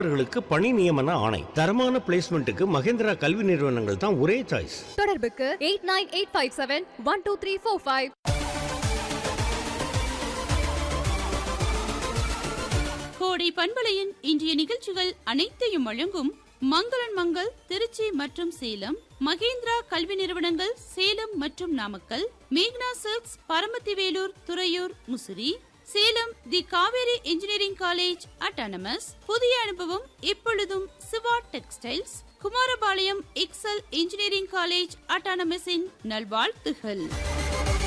அவர்களுக்கு பணி நியமன ஆணை தரமான பிளேஸ்மெண்ட்டுக்கு மகேந்திரா கல்வி நிறுவனங்கள் தான் ஒரே சாய்ஸ் தொடர்புக்கு eight nine eight five seven one two three four five Kodai பண்பலையின் இன்றைய நிகழ்ச்சிகள் அனைத்தையும் வழங்கும் மங்களன் மங்கள் திருச்சி மற்றும் சேலம் மகேந்திரா கல்வி நிறுவனங்கள் சேலம் மற்றும் நாமக்கல் மேக்னா silks Paramathivelur Thuraiyur Musiri Salem the Kaveri engineering college autonomous புதிய அனுபவம் இப்பொழுதும் Siva textiles Kumarapalayam Excel engineering college அட்டானமஸின் நல்வாழ்த்துகள்